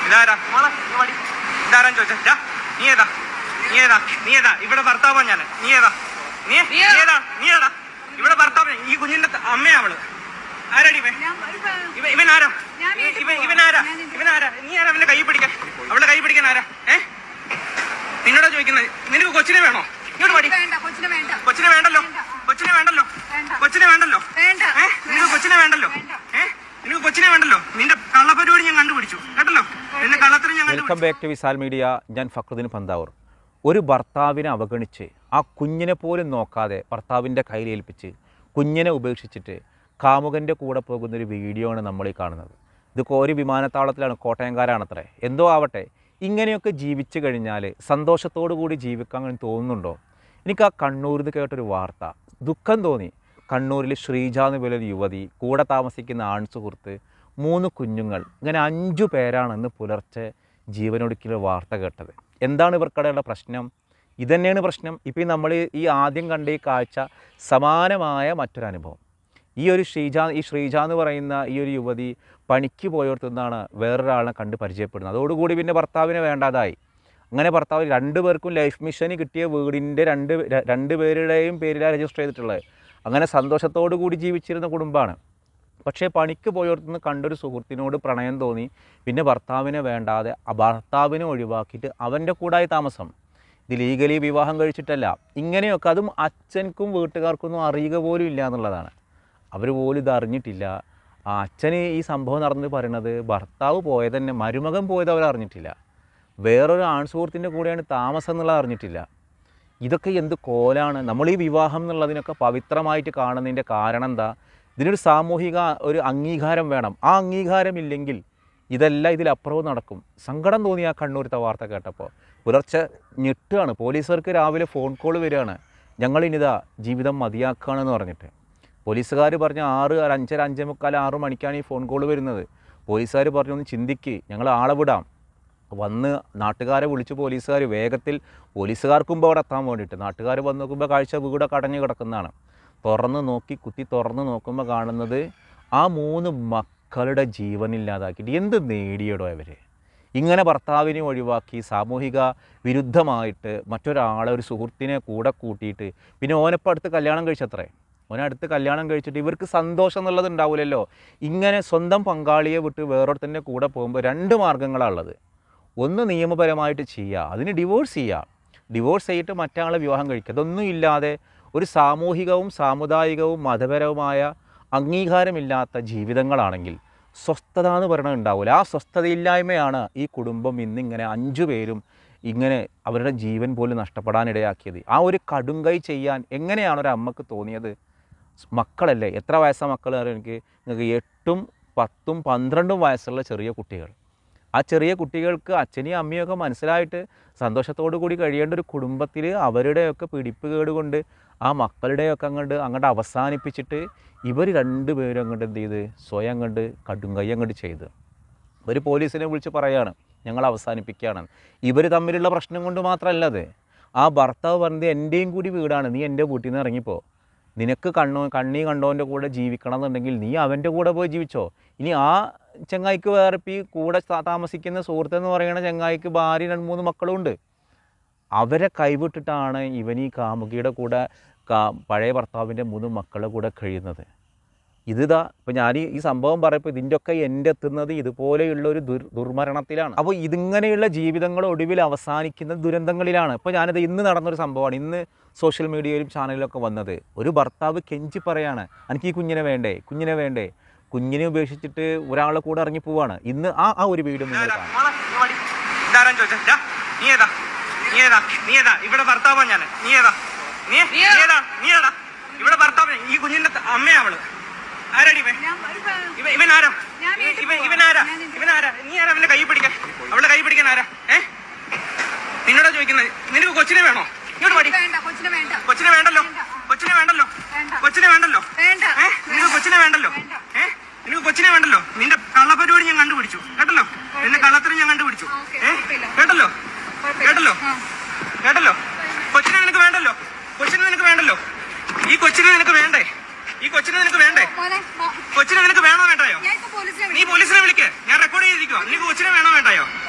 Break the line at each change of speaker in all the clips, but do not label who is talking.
ഇതാരാ മോളെ ഇങ്ങ് വാടി. ഇതാരാന്ന് ചോദിച്ചാ ഡാ, നീ ഏതാ നീ ഏതാ നീ ഏതാ ഇവിടെ ഭർത്താവാ ഞാൻ നീ ഏതാ നീ നീ ഏതാ നീ ഏതാ ഇവിടെ ഭർത്താവ് ഈ കുഞ്ഞിന്റെ ത- അമ്മയാ അവള് ആരാടി ഇവൻ
ഞാൻ ഒരു പ-
ഇവൻ ഇവൻ ആരാ
ഞാൻ വീട്ടിൽ
ഇവൻ
പോവാം.
ഇവൻ ആരാ
ഞാൻ വീട്ടിൽ
ഇവൻ ആരാ നീ ആരാ അവന്റെ കൈ പിടിക്കാൻ അവളുടെ കൈ പിടിക്കാൻ ആരാ ഏ നിന്നോടാ ചോദിക്കുന്നത് നിനക്ക് കൊച്ചിനെ വേണോ ഇങ്ങോട്ട് പാടി
വേണ്ട കൊച്ചിനെ വേണ്ട
കൊച്ചിനെ വേണ്ടല്ലോ
വേണ്ട.
കൊച്ചിനെ വേണ്ടല്ലോ
വേണ്ട.
കൊച്ചിനെ വേണ്ടല്ലോ
വേണ്ട
ഏ നിനക്ക് കൊച്ചിനെ വേണ്ടല്ലോ
വേണ്ട.
ഏ നിനക്ക് കൊച്ചിനെ വേണ്ടല്ലോ നിന്റെ കള്ളപ്പരിപാടി ഞാൻ കണ്ടുപിടിച്ചു കേട്ടല്ലോ നിന്റെ കള്ളത്തിന് ഞാൻ
വെൽക്കം
കണ്ടുപിടിച്ചു
ബാക്ക് ടു വിസാൽ മീഡിയ ഞാൻ ഫക്രുദ്ദീൻ പന്താവൂർ ഒരു ഭർത്താവിനെ അവഗണിച്ച് ആ കുഞ്ഞിനെ പോലും നോക്കാതെ ഭർത്താവിൻ്റെ കയ്യിൽ ഏൽപ്പിച്ച് കുഞ്ഞിനെ ഉപേക്ഷിച്ചിട്ട് കാമുകൻ്റെ കൂടെ പോകുന്ന ഒരു വീഡിയോ ആണ് നമ്മൾ ഈ കാണുന്നത് ഇത് കോരി വിമാനത്താവളത്തിലാണ് കോട്ടയംകാരാണത്രേ എന്തോ ആവട്ടെ ഇങ്ങനെയൊക്കെ ജീവിച്ചു കഴിഞ്ഞാൽ സന്തോഷത്തോടു കൂടി ജീവിക്കാൻ വേണ്ടി തോന്നുന്നുണ്ടോ എനിക്ക് ആ കണ്ണൂരിൽ നിന്ന് കേട്ടൊരു വാർത്ത ദുഃഖം തോന്നി കണ്ണൂരിൽ ശ്രീജ എന്ന് പോലൊരു യുവതി കൂടെ താമസിക്കുന്ന ആൺ സുഹൃത്ത് മൂന്ന് കുഞ്ഞുങ്ങൾ ഇങ്ങനെ അഞ്ചു പേരാണ് ഇന്ന് പുലർച്ചെ ജീവനൊടുക്കിയ വാർത്ത കേട്ടത് എന്താണ് ഇവർക്കിടയുള്ള പ്രശ്നം ഇതന്നെയാണ് പ്രശ്നം ഇപ്പോൾ ഈ നമ്മൾ ഈ ആദ്യം കണ്ട ഈ കാഴ്ച സമാനമായ മറ്റൊരു അനുഭവം ഈ ഒരു ശ്രീജ ഈ ശ്രീജ എന്ന് പറയുന്ന ഈ ഒരു യുവതി പണിക്ക് പോയോടത്തു നിന്നാണ് വേറൊരാളെ കണ്ട് പരിചയപ്പെടുന്നത് അതോടുകൂടി പിന്നെ ഭർത്താവിനെ വേണ്ടാതായി അങ്ങനെ ഭർത്താവ് രണ്ടു പേർക്കും ലൈഫ് മിഷന് കിട്ടിയ വീടിൻ്റെ രണ്ട് ര- രണ്ട് പേരുടെയും പേരിലാണ് രജിസ്റ്റർ ചെയ്തിട്ടുള്ളത് അങ്ങനെ സന്തോഷത്തോടു കൂടി ജീവിച്ചിരുന്ന കുടുംബമാണ് പക്ഷേ പണിക്ക് പോയോടത്തുനിന്ന് കണ്ടൊരു സുഹൃത്തിനോട് പ്രണയം തോന്നി പിന്നെ ഭർത്താവിനെ വേണ്ടാതെ ആ ഭർത്താവിനെ ഒഴിവാക്കിയിട്ട് അവൻ്റെ കൂടായി താമസം ഇത് ലീഗലി വിവാഹം കഴിച്ചിട്ടല്ല ഇങ്ങനെയൊക്കെ അതും അച്ഛൻക്കും വീട്ടുകാർക്കൊന്നും അറിയുക പോലും ഇല്ല എന്നുള്ളതാണ് അവർ പോലും ഇത് അറിഞ്ഞിട്ടില്ല ആ അച്ഛന് ഈ സംഭവം നടന്നത് പറയണത് ഭർത്താവ് പോയത് തന്നെ മരുമകൻ പോയത് അവർ അറിഞ്ഞിട്ടില്ല വേറൊരു ആൺസുഹൃത്തിൻ്റെ കൂടെയാണ് താമസം എന്നുള്ളത് അറിഞ്ഞിട്ടില്ല ഇതൊക്കെ എന്ത് കോലാണ് നമ്മൾ ഈ വിവാഹം എന്നുള്ളതിനൊക്കെ പവിത്രമായിട്ട് കാണുന്നതിൻ്റെ കാരണം എന്താ ഇതിനൊരു സാമൂഹിക ഒരു അംഗീകാരം വേണം ആ അംഗീകാരം ഇല്ലെങ്കിൽ ഇതെല്ലാം ഇതിലപ്പുറവും നടക്കും സങ്കടം തോന്നി ആ കണ്ണൂരത്തെ വാർത്ത കേട്ടപ്പോൾ പുലർച്ചെ ഞെട്ടുകയാണ് പോലീസുകാർക്ക് രാവിലെ ഫോൺ കോൾ വരികയാണ് ഞങ്ങളിനിതാ ജീവിതം മതിയാക്കുകയാണെന്ന് പറഞ്ഞിട്ട് പോലീസുകാർ പറഞ്ഞ ആറ് ഒരു അഞ്ചര അഞ്ചേ മുക്കാൽ ആറ് മണിക്കാണ് ഈ ഫോൺ കോൾ വരുന്നത് പോലീസുകാർ പറഞ്ഞു ഒന്ന് ചിന്തിക്ക് ഞങ്ങൾ ആളെ വിടാം വന്ന് നാട്ടുകാരെ വിളിച്ച് പോലീസുകാർ വേഗത്തിൽ പോലീസുകാർക്ക് മുമ്പ് അവിടെ എത്താൻ വേണ്ടിയിട്ട് നാട്ടുകാർ വന്ന് നോക്കുമ്പോൾ കാഴ്ച വീടൊക്കെ അടഞ്ഞു കിടക്കുന്നതാണ് തുറന്ന് നോക്കി കുത്തി തുറന്ന് നോക്കുമ്പോൾ കാണുന്നത് ആ മൂന്ന് മക്കളുടെ ജീവനില്ലാതാക്കിയിട്ട് എന്ത് നേടിയടോ അവർ ഇങ്ങനെ ഭർത്താവിനെ ഒഴിവാക്കി സാമൂഹിക വിരുദ്ധമായിട്ട് മറ്റൊരാളെ ഒരു സുഹൃത്തിനെ കൂടെ കൂട്ടിയിട്ട് പിന്നെ ഓനപ്പം അടുത്ത് കല്യാണം കഴിച്ചത്രേ ഓനടുത്ത് കല്യാണം കഴിച്ചിട്ട് ഇവർക്ക് സന്തോഷം എന്നുള്ളത് ഉണ്ടാവില്ലല്ലോ ഇങ്ങനെ സ്വന്തം പങ്കാളിയെ വിട്ട് വേറൊരുത്തൻ്റെ കൂടെ പോകുമ്പോൾ രണ്ട് മാർഗ്ഗങ്ങളാണ് ഉള്ളത് ഒന്ന് നിയമപരമായിട്ട് ചെയ്യുക അതിന് ഡിവോഴ്സ് ചെയ്യുക ഡിവോഴ്സ് ചെയ്തിട്ട് മറ്റാളെ വിവാഹം കഴിക്കുക അതൊന്നും ഇല്ലാതെ ഒരു സാമൂഹികവും സാമുദായികവും മതപരവുമായ അംഗീകാരമില്ലാത്ത ജീവിതങ്ങളാണെങ്കിൽ സ്വസ്ഥത എന്ന് പറയുന്നത് ഉണ്ടാവില്ല ആ സ്വസ്ഥതയില്ലായ്മയാണ് ഈ കുടുംബം ഇന്നിങ്ങനെ അഞ്ചു പേരും ഇങ്ങനെ അവരുടെ ജീവൻ പോലും നഷ്ടപ്പെടാനിടയാക്കിയത് ആ ഒരു കടുങ്കൈ ചെയ്യാൻ എങ്ങനെയാണ് ഒരു അമ്മക്ക് തോന്നിയത് മക്കളല്ലേ എത്ര വയസ്സാ മക്കൾ അറിയാം എനിക്ക് നിങ്ങൾക്ക് എട്ടും പത്തും പന്ത്രണ്ടും വയസ്സുള്ള ചെറിയ കുട്ടികൾ ആ ചെറിയ കുട്ടികൾക്ക് അച്ഛനെയും അമ്മയൊക്കെ മനസ്സിലായിട്ട് സന്തോഷത്തോടു കൂടി കഴിയേണ്ട ഒരു കുടുംബത്തിൽ അവരുടെയൊക്കെ പിടിപ്പ് കേട് കൊണ്ട് ആ മക്കളുടെയൊക്കെ അങ്ങോട്ട് അങ്ങോട്ട് അവസാനിപ്പിച്ചിട്ട് ഇവർ രണ്ടുപേരും അങ്ങോട്ട് എന്ത് ചെയ്ത് സ്വയം അങ്ങോട്ട് കടുങ്കൈ അങ്ങോട്ട് ചെയ്ത് ഒരു പോലീസിനെ വിളിച്ച് പറയാണ് ഞങ്ങൾ അവസാനിപ്പിക്കുകയാണ് ഇവർ തമ്മിലുള്ള പ്രശ്നം കൊണ്ട് മാത്രമല്ല അത് ആ ഭർത്താവ് പറഞ്ഞത് എൻ്റെയും കൂടി വീടാണ് നീ എൻ്റെ വീട്ടിൽ നിന്ന് ഇറങ്ങിപ്പോ നിനക്ക് കണ്ണോ കണ്ണി കണ്ടോൻ്റെ കൂടെ ജീവിക്കണം എന്നുണ്ടെങ്കിൽ നീ അവൻ്റെ കൂടെ പോയി ജീവിച്ചോ ഇനി ആ ചങ്ങായിക്ക് വേറെ ഇപ്പം ഈ കൂടെ താ- താമസിക്കുന്ന സുഹൃത്തെന്ന് പറയുന്ന ചങ്ങായിക്ക് ഭാര്യ രണ്ട് മൂന്ന് മക്കളും ഉണ്ട് അവരെ കൈവിട്ടിട്ടാണ് ഇവൻ ഈ കാമുകിയുടെ കൂടെ കാ- പഴയ ഭർത്താവിൻ്റെ മൂന്ന് മക്കളുടെ കൂടെ കഴിയുന്നത് ഇതാ ഇപ്പം ഞാൻ ഈ- ഈ സംഭവം പറയുമ്പോൾ ഇതിൻ്റെ ഒക്കെ എൻ്റെ എത്തുന്നത് ഇതുപോലെയുള്ള ഒരു ദുർ ദുർമരണത്തിലാണ് അപ്പോൾ ഇതിങ്ങനെയുള്ള ജീവിതങ്ങൾ ഒടുവിൽ അവസാനിക്കുന്ന ദുരന്തങ്ങളിലാണ് ഇപ്പോൾ ഞാനിത് ഇന്ന് നടന്നൊരു സംഭവമാണ് ഇന്ന് സോഷ്യൽ മീഡിയയിലും ചാനലിലൊക്കെ വന്നത് ഒരു ഭർത്താവ് കെഞ്ചി പറയാണ് എനിക്ക് ഈ കുഞ്ഞിനെ വേണ്ടേ കുഞ്ഞിനെ വേണ്ടേ കുഞ്ഞിനെ ഉപേക്ഷിച്ചിട്ട് ഒരാളെ കൂടെ ഇറങ്ങി പോവാണ് ഇന്ന് ആ ആ ഒരു വീഡിയോ നിങ്ങൾ
ഇതാരാ?
കാണാം
മോളെ ഇങ്ങ് വാടി. ഇതാരാന്ന് ചോദിച്ചാ ഡാ, നീ ഏതാ നീ ഏതാ നീ ഏതാ ഇവിടെ ഭർത്താവാ ഞാൻ നീ ഏതാ നീ നീ ഏതാ നീ ഏതാ ഇവിടെ ഭർത്താവ് ഈ കുഞ്ഞിന്റെ ത- അമ്മയാ അവള് ആരാടി ഇവൻ
ഞാൻ ഒരു പ-
ഇവൻ ഇവൻ ആരാ
ഞാൻ വീട്ടിൽ
ഇവൻ
പോവാം.
ഇവൻ ആരാ
ഞാൻ വീട്ടിൽ
ഇവൻ ആരാ നീ ആരാ അവന്റെ കൈ പിടിക്കാൻ അവളുടെ കൈ പിടിക്കാൻ ആരാ ഏ നിന്നോടാ ചോദിക്കുന്നത് നിനക്ക് കൊച്ചിനെ വേണോ ഇങ്ങോട്ട് പാടി
വേണ്ട കൊച്ചിനെ വേണ്ട
കൊച്ചിനെ വേണ്ടല്ലോ
വേണ്ട.
കൊച്ചിനെ വേണ്ടല്ലോ
വേണ്ട.
കൊച്ചിനെ വേണ്ടല്ലോ
വേണ്ട
ഏ നിനക്ക് കൊച്ചിനെ വേണ്ടല്ലോ
വേണ്ട.
ഏ നിനക്ക് കൊച്ചിനെ വേണ്ടല്ലോ നിന്റെ കള്ളപ്പരിപാടി ഞാൻ കണ്ടുപിടിച്ചു കേട്ടല്ലോ നിന്റെ കള്ളത്തിന് ഞാൻ കണ്ടുപിടിച്ചു
ഓക്കേ,
ഏ
കുഴപ്പമില്ല.
കേട്ടല്ലോ
കുഴപ്പമില്ല.
കേട്ടല്ലോ
ആ.
കേട്ടല്ലോ കൊച്ചിനെ നിനക്ക് വേണ്ടല്ലോ കൊച്ചിനെ നിനക്ക് വേണ്ടല്ലോ ഈ കൊച്ചിനെ നിനക്ക് വേണ്ടേ ഈ കൊച്ചിനെ നിനക്ക് വേണ്ടേ
മോനെ, മോ-
കൊച്ചിനെ നിനക്ക് വേണോ വേണ്ടായോ
ഞാൻ ഇപ്പൊ പോലീസിനെ
നീ
വിളിക്കാം.
പോലീസിനെ വിളിക്കേ ഞാൻ റെക്കോർഡ് ചെയ്തിരിക്കുവാ നിനക്ക് കൊച്ചിനെ വേണോ വേണ്ടായോ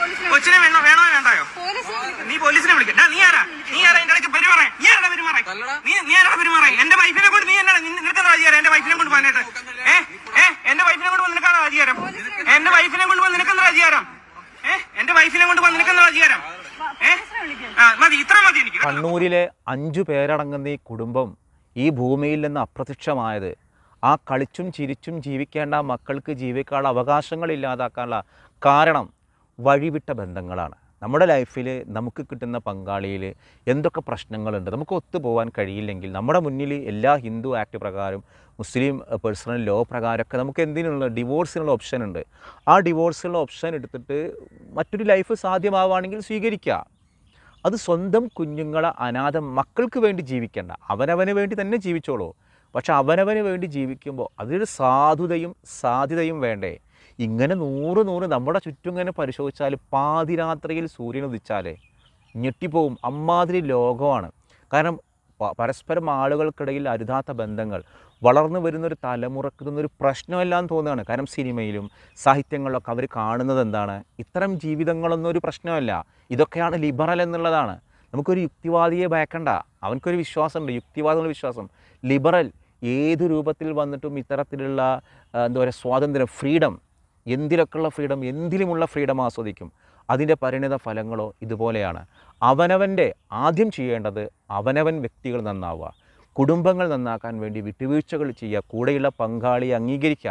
പോലീസിനെ കൊണ്ട് വന്ന് നിൽക്കുന്ന അധികാരം ഏ ആ മതി ഇത്ര മതി എനിക്ക് കേട്ടോ.
കണ്ണൂരിലെ അഞ്ചു പേരടങ്ങുന്ന ഈ കുടുംബം ഈ ഭൂമിയിൽ നിന്ന് അപ്രത്യക്ഷമായത് ആ കളിച്ചും ചിരിച്ചും ജീവിക്കേണ്ട മക്കൾക്ക് ജീവിക്കാനുള്ള അവകാശങ്ങൾ ഇല്ലാതാക്കാനുള്ള കാരണം വഴിവിട്ട ബന്ധങ്ങളാണ് നമ്മുടെ ലൈഫിൽ നമുക്ക് കിട്ടുന്ന പങ്കാളിയിൽ എന്തൊക്കെ പ്രശ്നങ്ങളുണ്ട് നമുക്ക് ഒത്തുപോകാൻ കഴിയില്ലെങ്കിൽ നമ്മുടെ മുന്നിൽ എല്ലാ ഹിന്ദു ആക്ട് പ്രകാരം മുസ്ലിം പേഴ്സണൽ ലോ പ്രകാരമൊക്കെ നമുക്ക് എന്തിനുള്ള ഡിവോഴ്സിനുള്ള ഓപ്ഷൻ ഉണ്ട് ആ ഡിവോഴ്സിനുള്ള ഓപ്ഷൻ എടുത്തിട്ട് മറ്റൊരു ലൈഫ് സാധ്യമാവുകയാണെങ്കിൽ സ്വീകരിക്കുക അത് സ്വന്തം കുഞ്ഞുങ്ങളെ അനാഥ മക്കൾക്ക് വേണ്ടി ജീവിക്കേണ്ട അവനവന് വേണ്ടി തന്നെ ജീവിച്ചോളൂ പക്ഷെ അവനവന് വേണ്ടി ജീവിക്കുമ്പോൾ അതിലൊരു സാധുതയും സാധ്യതയും വേണ്ടേ ഇങ്ങനെ നൂറ് നൂറ് നമ്മുടെ ചുറ്റും ഇങ്ങനെ പരിശോധിച്ചാൽ പാതിരാത്രിയിൽ സൂര്യൻ ഉദിച്ചാൽ ഞെട്ടിപ്പോവും അമ്മാതിരി ലോകമാണ് കാരണം പ- പരസ്പരം ആളുകൾക്കിടയിൽ അരുതാത്ത ബന്ധങ്ങൾ വളർന്നു വരുന്ന ഒരു തലമുറക്ക് ഇതൊന്നൊരു പ്രശ്നമല്ലാന്ന് തോന്നുകയാണ് കാരണം സിനിമയിലും സാഹിത്യങ്ങളിലൊക്കെ അവർ കാണുന്നത് എന്താണ് ഇത്തരം ജീവിതങ്ങളൊന്നും ഒരു പ്രശ്നമല്ല ഇതൊക്കെയാണ് ലിബറൽ എന്നുള്ളതാണ് നമുക്കൊരു യുക്തിവാദിയെ ഭയക്കണ്ട അവനക്കൊരു വിശ്വാസമുണ്ട് യുക്തിവാദമുള്ള വിശ്വാസം ലിബറൽ ഏത് രൂപത്തിൽ വന്നിട്ടും ഇത്തരത്തിലുള്ള ആ, എന്താ പറയുക സ്വാതന്ത്ര്യം ഫ്രീഡം എന്തിലൊക്കെയുള്ള ഫ്രീഡം എന്തിലുമുള്ള ഫ്രീഡം ആസ്വദിക്കും അതിൻ്റെ പരിണിത ഫലങ്ങളോ ഇതുപോലെയാണ് അവനവൻ്റെ ആദ്യം ചെയ്യേണ്ടത് അവനവൻ വ്യക്തികൾ നന്നാവുക കുടുംബങ്ങൾ നന്നാക്കാൻ വേണ്ടി വിട്ടുവീഴ്ചകൾ ചെയ്യുക കൂടെയുള്ള പങ്കാളിയെ അംഗീകരിക്കുക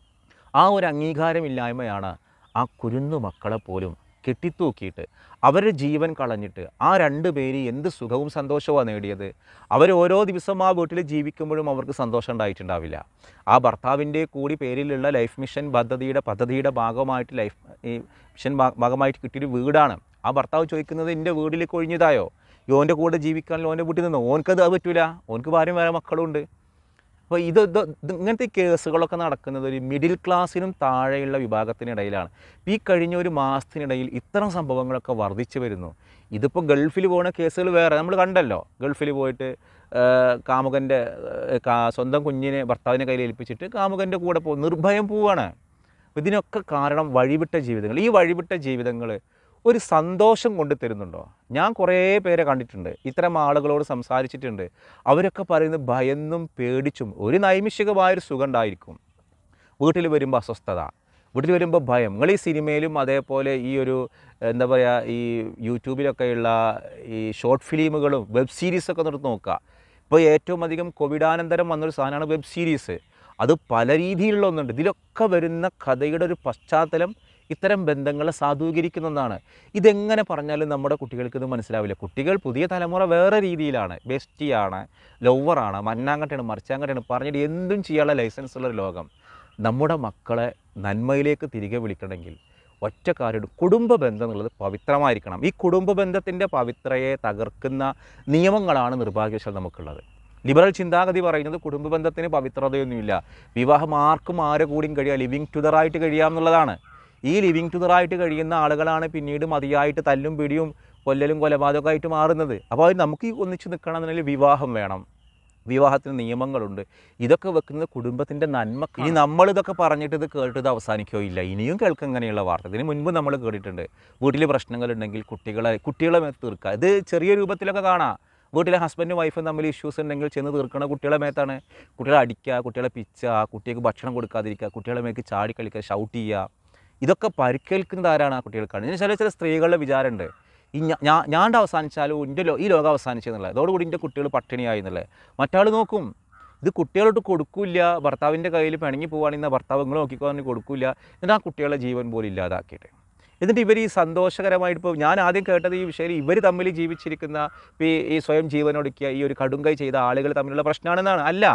ആ ഒരു അംഗീകാരമില്ലായ്മയാണ് ആ കുരുന്നു മക്കളെ പോലും കെട്ടിത്തൂക്കിയിട്ട് അവരുടെ ജീവൻ കളഞ്ഞിട്ട് ആ രണ്ട് പേര് എന്ത് സുഖവും സന്തോഷവുമാണ് നേടിയത് അവർ ഓരോ ദിവസം ആ വീട്ടിൽ ജീവിക്കുമ്പോഴും അവർക്ക് സന്തോഷം ഉണ്ടായിട്ടുണ്ടാവില്ല ആ ഭർത്താവിൻ്റെ കൂടി പേരിലുള്ള ലൈഫ് മിഷൻ പദ്ധതിയുടെ പദ്ധതിയുടെ ഭാഗമായിട്ട് ലൈഫ് ഈ മിഷൻ ഭാ- ഭാഗമായിട്ട് കിട്ടിയൊരു വീടാണ് ആ ഭർത്താവ് ചോദിക്കുന്നത് എൻ്റെ വീട്ടിലേക്ക് ഒഴിഞ്ഞതായോ ഓൻ്റെ കൂടെ ജീവിക്കാൻ ഓൻ്റെ വീട്ടിൽ നിന്ന് ഓൻക്കത് അത് പറ്റൂല ഓൻക്ക് ഭാര്യയും വേറെ മക്കളും ഉണ്ട് അപ്പോൾ ഇത് ഇത് ഇത് ഇങ്ങനത്തെ കേസുകളൊക്കെ നടക്കുന്നത് ഒരു മിഡിൽ ക്ലാസ്സിനും താഴെയുള്ള വിഭാഗത്തിനിടയിലാണ് ഈ കഴിഞ്ഞ ഒരു മാസത്തിനിടയിൽ ഇത്തരം സംഭവങ്ങളൊക്കെ വർദ്ധിച്ചു വരുന്നു ഇതിപ്പോൾ ഗൾഫിൽ പോകുന്ന കേസുകൾ വേറെ നമ്മൾ കണ്ടല്ലോ ഗൾഫിൽ പോയിട്ട് കാമുകൻ്റെ സ്വന്തം കുഞ്ഞിനെ ഭർത്താവിനെ കയ്യിൽ ഏൽപ്പിച്ചിട്ട് കാമുകൻ്റെ കൂടെ പോകും നിർഭയം പോവാണ് ഇതിനൊക്കെ കാരണം വഴിവിട്ട ജീവിതങ്ങൾ ഈ വഴിവിട്ട ജീവിതങ്ങൾ ഒരു സന്തോഷം കൊണ്ട് തരുന്നുണ്ടോ ഞാൻ കുറേ പേരെ കണ്ടിട്ടുണ്ട് ഇത്തരം ആളുകളോട് സംസാരിച്ചിട്ടുണ്ട് അവരൊക്കെ പറയുന്നത് ഭയന്നും പേടിച്ചും ഒരു നൈമിഷികമായൊരു സുഖം ഉണ്ടായിരിക്കും വീട്ടിൽ വരുമ്പോൾ അസ്വസ്ഥത വീട്ടിൽ വരുമ്പോൾ ഭയം നിങ്ങൾ ഈ സിനിമയിലും അതേപോലെ ഈ ഒരു എന്താ പറയുക ഈ യൂട്യൂബിലൊക്കെയുള്ള ഈ ഷോർട്ട് ഫിലിമുകളും വെബ് സീരീസൊക്കെ നിർത്തി നോക്കുക ഇപ്പോൾ ഏറ്റവും അധികം കോവിഡാനന്തരം വന്നൊരു സാധനമാണ് വെബ് സീരീസ് അത് പല രീതിയിലുള്ള ഒന്നുണ്ട് ഇതിലൊക്കെ വരുന്ന കഥയുടെ ഒരു പശ്ചാത്തലം ഇത്തരം ബന്ധങ്ങളെ സാധൂകരിക്കുന്നതാണ് ഇതെങ്ങനെ പറഞ്ഞാലും നമ്മുടെ കുട്ടികൾക്ക് ഇത് മനസ്സിലാവില്ല കുട്ടികൾ പുതിയ തലമുറ വേറെ രീതിയിലാണ് ബെസ്റ്റിയാണ് ലവറാണ് മന്നാങ്കട്ടയാണ് മറിച്ചാങ്കട്ടയാണ് പറഞ്ഞിട്ട് എന്തും ചെയ്യാനുള്ള ലൈസൻസ് ഉള്ളൊരു ലോകം നമ്മുടെ മക്കളെ നന്മയിലേക്ക് തിരികെ വിളിക്കണമെങ്കിൽ ഒറ്റ കാര്യമുണ്ട് കുടുംബ ബന്ധം എന്നുള്ളത് പവിത്രമായിരിക്കണം ഈ കുടുംബ ബന്ധത്തിൻ്റെ പവിത്രയെ തകർക്കുന്ന നിയമങ്ങളാണ് നിർഭാഗ്യവശാൽ നമുക്കുള്ളത് ലിബറൽ ചിന്താഗതി പറയുന്നത് കുടുംബ ബന്ധത്തിന് പവിത്രതയൊന്നുമില്ല വിവാഹം ആർക്കും ആരെ കൂടിയും കഴിയുക ലിവിങ് ടുതറായിട്ട് കഴിയാമെന്നുള്ളതാണ് ഈ ലിവിങ് ടുതറായിട്ട് കഴിയുന്ന ആളുകളാണ് പിന്നീട് മതിയായിട്ട് തല്ലും പിടിയും കൊല്ലലും കൊലപാതകമൊക്കെ ആയിട്ട് മാറുന്നത് അപ്പോൾ അത് നമുക്ക് ഈ ഒന്നിച്ച് നിൽക്കണം എന്നുണ്ടെങ്കിൽ വിവാഹം വേണം വിവാഹത്തിന് നിയമങ്ങളുണ്ട് ഇതൊക്കെ വെക്കുന്നത് കുടുംബത്തിൻ്റെ നന്മ ഇനി നമ്മൾ ഇതൊക്കെ പറഞ്ഞിട്ട് ഇത് കേട്ടിട്ട് ഇത് അവസാനിക്കുകയോ ഇല്ല ഇനിയും കേൾക്കും ഇങ്ങനെയുള്ള വാർത്ത ഇതിന് മുൻപ് നമ്മൾ കേട്ടിട്ടുണ്ട് വീട്ടിൽ പ്രശ്നങ്ങളുണ്ടെങ്കിൽ കുട്ടികളെ കുട്ടികളെ മേത്ത് തീർക്കുക ഇത് ചെറിയ രൂപത്തിലൊക്കെ കാണാം വീട്ടിലെ ഹസ്ബൻഡും വൈഫും തമ്മിൽ ഇഷ്യൂസ് ഉണ്ടെങ്കിൽ ചെന്ന് തീർക്കണ കുട്ടികളെ മേത്താണ് കുട്ടികളെ അടിക്കുക കുട്ടികളെ പിച്ചുക കുട്ടികൾക്ക് ഭക്ഷണം കൊടുക്കാതിരിക്കുക കുട്ടികളെ മേക്ക് ചാടി കളിക്കുക ഷൗട്ട് ചെയ്യുക ഇതൊക്കെ പരിക്കേൽക്കുന്നത് ആരാണ് ആ കുട്ടികൾക്കാണ് ഇതിന് ചില ചില സ്ത്രീകളുടെ വിചാരമുണ്ട് ഈ ഞാ- ഞാൻ ഞാണ്ട് അവസാനിച്ചാലും എൻ്റെ ലോ ഈ ലോകം അവസാനിച്ചെന്നുള്ളത് അതോടുകൂടി എൻ്റെ കുട്ടികൾ പട്ടിണിയായി എന്നുള്ളത് മറ്റാൾ നോക്കും ഇത് കുട്ടികളോട്ട് കൊടുക്കില്ല ഭർത്താവിൻ്റെ കയ്യിൽ പിണങ്ങി പോവുകയാണെങ്കിൽ ഭർത്താവ് നിങ്ങൾ നോക്കിക്കോന്ന് കൊടുക്കില്ല എന്നിട്ട് ആ കുട്ടികളെ ജീവൻ പോലും ഇല്ലാതാക്കിയിട്ട് എന്നിട്ട് ഇവർ ഈ സന്തോഷകരമായിട്ട് ഇപ്പോൾ ഞാൻ ആദ്യം കേട്ടത് ഈ വിഷയം ഇവർ തമ്മിൽ ജീവിച്ചിരിക്കുന്ന ഇപ്പം ഈ- ഈ സ്വയം ജീവനൊടുക്കിയ ഈ ഒരു കടുങ്കൈ ചെയ്ത ആളുകൾ തമ്മിലുള്ള പ്രശ്നമാണെന്നാണ് അല്ല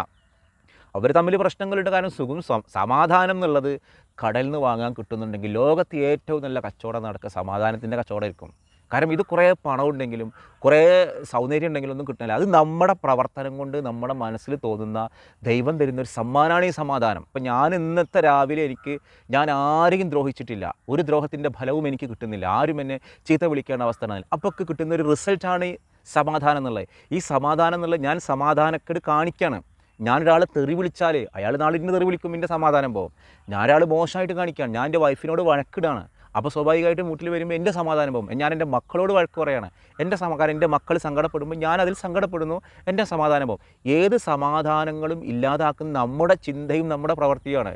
അവർ തമ്മിൽ പ്രശ്നങ്ങളുണ്ട് കാരണം സുഖം സം- സമാധാനം എന്നുള്ളത് കടലിൽ നിന്ന് വാങ്ങാൻ കിട്ടുന്നുണ്ടെങ്കിൽ ലോകത്ത് ഏറ്റവും നല്ല കച്ചവടം നടക്കുക സമാധാനത്തിൻ്റെ കച്ചവടമായിരിക്കും കാരണം ഇത് കുറേ പണമുണ്ടെങ്കിലും കുറേ സൗന്ദര്യം ഉണ്ടെങ്കിലും ഒന്നും കിട്ടില്ല അത് നമ്മുടെ പ്രവർത്തനം കൊണ്ട് നമ്മുടെ മനസ്സിൽ തോന്നുന്ന ദൈവം തരുന്ന ഒരു സമ്മാനമാണ് ഈ സമാധാനം ഇപ്പം ഞാൻ ഇന്നത്തെ രാവിലെ എനിക്ക് ഞാൻ ആരെയും ദ്രോഹിച്ചിട്ടില്ല ഒരു ദ്രോഹത്തിൻ്റെ ഫലവും എനിക്ക് കിട്ടുന്നില്ല ആരും എന്നെ ചീത്ത വിളിക്കേണ്ട അവസ്ഥയാണ് അപ്പോൾ ഒക്കെ കിട്ടുന്ന ഒരു റിസൾട്ടാണ് ഈ സമാധാനം എന്നുള്ളത് ഈ സമാധാനം എന്നുള്ളത് ഞാൻ സമാധാനക്കേട് കാണിക്കുകയാണ് ഞാനൊരാളെ തെറി വിളിച്ചാൽ അയാൾ നാളെ ഇന്ന് തെറി വിളിക്കും എൻ്റെ സമാധാനം പോകും ഞാൻ ഒരാൾ മോശമായിട്ട് കാണിക്കുകയാണ് ഞാൻ എൻ്റെ വൈഫിനോട് വഴക്കിടാണ് അപ്പോൾ സ്വാഭാവികമായിട്ടും വീട്ടിൽ വരുമ്പോൾ എൻ്റെ സമാധാനം പോകും ഞാൻ എൻ്റെ മക്കളോട് വഴക്ക് പറയാണ് എൻ്റെ സമാധാനം എൻ്റെ മക്കൾ സങ്കടപ്പെടുമ്പോൾ ഞാൻ അതിൽ സങ്കടപ്പെടുന്നു എൻ്റെ സമാധാനം പോകും ഏത് സമാധാനങ്ങളും ഇല്ലാതാക്കുന്ന നമ്മുടെ ചിന്തയും നമ്മുടെ പ്രവൃത്തിയാണ്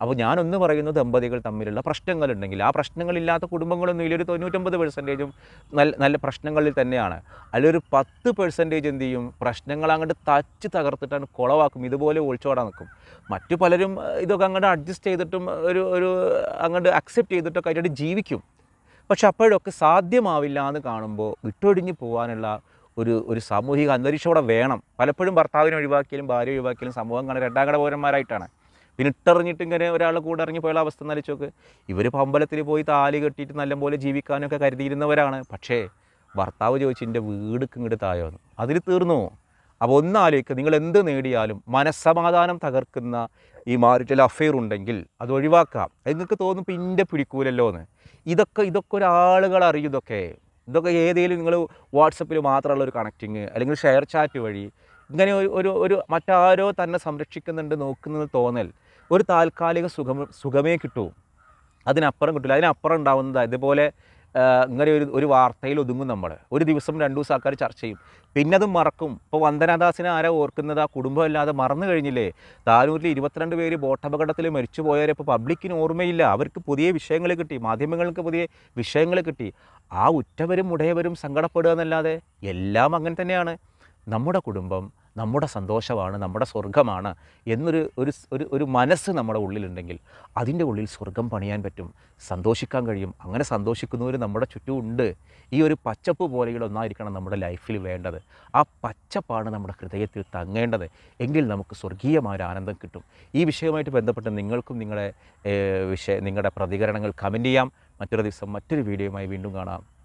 അപ്പോൾ ഞാനൊന്ന് പറയുന്നത് ദമ്പതികൾ തമ്മിലുള്ള പ്രശ്നങ്ങളുണ്ടെങ്കിൽ ആ പ്രശ്നങ്ങളില്ലാത്ത കുടുംബങ്ങളൊന്നും ഇല്ല ഒരു തൊണ്ണൂറ്റൊമ്പത് പെർസെൻറ്റേജും നല്ല നല്ല പ്രശ്നങ്ങളിൽ തന്നെയാണ് അതിലൊരു പത്ത് പെർസെൻറ്റേജ് എന്ത് ചെയ്യും പ്രശ്നങ്ങൾ അങ്ങോട്ട് തച്ച് തകർത്തിട്ടാണ് കുളവാക്കും ഇതുപോലെ ഒളിച്ചോടാൻ നിൽക്കും മറ്റു പലരും ഏഹ്, ഇതൊക്കെ അങ്ങോട്ട് അഡ്ജസ്റ്റ് ചെയ്തിട്ടും ഒരു ഒരു അങ്ങോട്ട് അക്സെപ്റ്റ് ചെയ്തിട്ടൊക്കെ ആയിട്ട് ജീവിക്കും പക്ഷെ അപ്പോഴൊക്കെ സാധ്യമാവില്ല എന്ന് കാണുമ്പോൾ വിട്ടൊഴിഞ്ഞ് പോകാനുള്ള ഒരു ഒരു സാമൂഹിക അന്തരീക്ഷം അവിടെ വേണം പലപ്പോഴും ഭർത്താവിനെ ഒഴിവാക്കിയാലും ഭാര്യ ഒഴിവാക്കിയാലും സമൂഹം കാണാൻ രണ്ടാം കട പൗരന്മാരായിട്ടാണ് പിന്നെ ഇട്ടെറിഞ്ഞിട്ട് ഇങ്ങനെ ഒരാൾ കൂടെ ഇറങ്ങി പോയുള്ള അവസ്ഥ നലിച്ചു നോക്ക് ഇവർ അമ്പലത്തിൽ പോയി താലി കെട്ടിയിട്ട് നല്ലപോലെ ജീവിക്കാനൊക്കെ കരുതിയിരുന്നവരാണ് പക്ഷേ ഭർത്താവ് ചോദിച്ചു എൻ്റെ വീടുക്ക് ഇങ്ങോട്ട് തായോന്ന് അതിൽ തീർന്നു അപ്പോൾ ഒന്നാലോചിക്കുക നിങ്ങൾ എന്ത് നേടിയാലും മനസ്സമാധാനം തകർക്കുന്ന ഈ മാരിറ്റൽ അഫെയർ ഉണ്ടെങ്കിൽ അത് ഒഴിവാക്കാം അത് നിങ്ങൾക്ക് തോന്നും ഇപ്പം ഇൻ്റെ പിടിക്കൂലല്ലോ എന്ന് ഇതൊക്കെ ഇതൊക്കെ ഒരാളുകൾ അറിയും ഇതൊക്കെ ഇതൊക്കെ ഏതെങ്കിലും നിങ്ങൾ വാട്സപ്പിൽ മാത്രമുള്ള ഒരു കണക്റ്റിങ് അല്ലെങ്കിൽ ഷെയർ ചാറ്റ് വഴി ഇങ്ങനെ ഒരു ഒരു ഒരു മറ്റാരോ തന്നെ സംരക്ഷിക്കുന്നുണ്ട് നോക്കുന്നത് തോന്നൽ ഒരു താൽക്കാലിക സുഖം സുഖമേ കിട്ടൂ അതിനപ്പുറം കിട്ടില്ല അതിനപ്പുറം ഉണ്ടാവുന്നത് ഇതുപോലെ ആ, ഇങ്ങനെ ഒരു ഒരു വാർത്തയിൽ ഒതുങ്ങും നമ്മൾ ഒരു ദിവസം രണ്ട് ദിവസം ആൾക്കാർ ചർച്ച ചെയ്യും പിന്നെ അത് മറക്കും ഇപ്പോൾ വന്ദനാദാസിനെ ആരാ ഓർക്കുന്നത് ആ കുടുംബം അല്ലാതെ മറന്നു കഴിഞ്ഞില്ലേ താനൂരിൽ ഇരുപത്തിരണ്ട് പേര് ബോട്ടപകടത്തിൽ മരിച്ചു പോയവരെ ഇപ്പോൾ പബ്ലിക്കിന് ഓർമ്മയില്ല അവർക്ക് പുതിയ വിഷയങ്ങൾ കിട്ടി മാധ്യമങ്ങൾക്ക് പുതിയ വിഷയങ്ങൾ കിട്ടി ആ ഉറ്റവരും ഉടയവരും സങ്കടപ്പെടുക എന്നല്ലാതെ എല്ലാം അങ്ങനെ തന്നെയാണ് നമ്മുടെ കുടുംബം നമ്മുടെ സന്തോഷമാണ് നമ്മുടെ സ്വർഗമാണ് എന്നൊരു ഒരു സ്- ഒരു ഒരു മനസ്സ് നമ്മുടെ ഉള്ളിലുണ്ടെങ്കിൽ അതിൻ്റെ ഉള്ളിൽ സ്വർഗം പണിയാൻ പറ്റും സന്തോഷിക്കാൻ കഴിയും അങ്ങനെ സന്തോഷിക്കുന്നവർ നമ്മുടെ ചുറ്റും ഉണ്ട് ഈ ഒരു പച്ചപ്പ് പോലെയുള്ള ഒന്നായിരിക്കണം നമ്മുടെ ലൈഫിൽ വേണ്ടത് ആ പച്ചപ്പാണ് നമ്മുടെ ഹൃദയത്തിൽ തങ്ങേണ്ടത് എങ്കിൽ നമുക്ക് സ്വർഗീയമായ ഒരു ആനന്ദം കിട്ടും ഈ വിഷയവുമായിട്ട് ബന്ധപ്പെട്ട് നിങ്ങൾക്കും നിങ്ങളുടെ ഏഹ്, വിഷയ നിങ്ങളുടെ പ്രതികരണങ്ങൾ കമൻറ്റ് ചെയ്യാം മറ്റൊരു ദിവസം മറ്റൊരു വീഡിയോയുമായി വീണ്ടും കാണാം